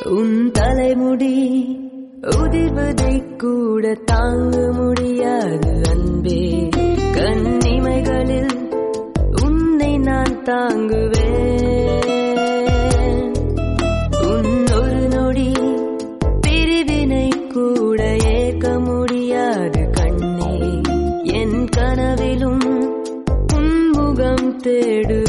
உன் தலைமுடி உதிர்வதை கூட தாங்க முடியாது அன்பே கண்ணிமைகளில் உன்னை நான் தாங்குவேன் உன் ஒரு நொடி பிரிவினை கூட ஏற்க முடியாது கண்ணே என் கனவிலும் உன்முகம் தேடு